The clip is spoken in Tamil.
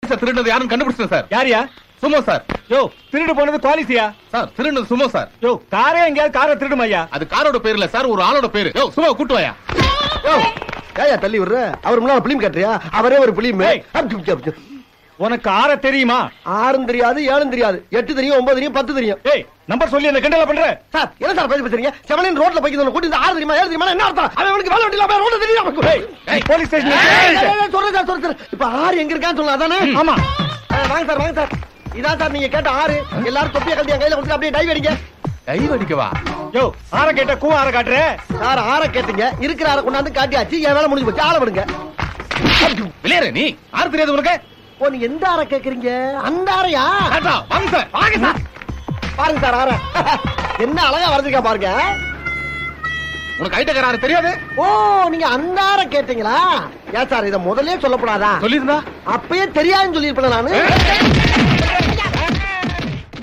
குவாலிசா திருடுனது யாருன்னு கண்டுபிடிச்சேன் சார் யாரியா சுமோ சார் யோ திருடு போனது குவாலிசியா சார் திருடுனது சுமோ சார் யோ காரே எங்கேயாவது காரை திருடுமா ஐயா அது காரோட பேர் இல்ல சார் ஒரு ஆளோட பேரு யோ சும்மா கூட்டு வாயா ஏயா தள்ளி விடுற அவர் முன்னால பிலிம் கட்டுறியா அவரே ஒரு பிலிம் ஏய். உனக்கு ஆற தெரியுமா ஆறும் தெரியாது ஏழும் தெரியாது எட்டு தெரியும் ஒன்பது தெரியும் பத்து தெரியும் ஏய் நம்பர் சொல்லி என்ன கிண்டல பண்ற சார் என்ன சார் பேசி பேசுறீங்க செவனின் ரோட்ல போய் கூட்டி இந்த ஆறு தெரியுமா ஏழு தெரியுமா என்ன அர்த்தம் அவன் அவனுக்கு வேலை வெட்டில ரோட்ல தெரியும் ஏய், ஏய், போலீஸ் ஏய், ஏய், ஸ்டேஷன் ஏய், சொல்றேன் சார் சொல்றேன் சார் இப்ப ஆறு எங்க இருக்கான்னு சொல்லலாம் அதானே ஆமா ஆ, வாங்க சார் வாங்க சார் இதான் சார் நீங்க கேட்ட ஆறு எல்லாரும் தொப்பியை கழட்டி என் கையில கொடுத்து அப்படியே டைவ் அடிங்க கை வடிக்கவா யோ ஆற கேட்ட கூ ஆற காட்டுற சார் ஆற கேட்டீங்க இருக்கிற ஆற கொண்டாந்து காட்டியாச்சு என் வேலை முடிஞ்சு போச்சு ஆள விடுங்க விளையாடு நீ யாரு தெரியாது உனக்கு ஓ நீ எந்த ஆற கேக்குறீங்க அந்த ஆறையா ஆட்டா, வாங்க சார் வாங்க சார் பாருங்க சார் ஆற என்ன அழகா வரைஞ்சிருக்கா பாருங்க உனக்கு ஐட்டக்காரர் தெரியாது ஓ நீங்க அந்த ஆற கேட்டீங்களா ஏன் சார் இத முதல்லயே சொல்லப்படாதா சொல்லிருந்தா அப்பயே தெரியாதுன்னு சொல்லிருப்பேன் நானு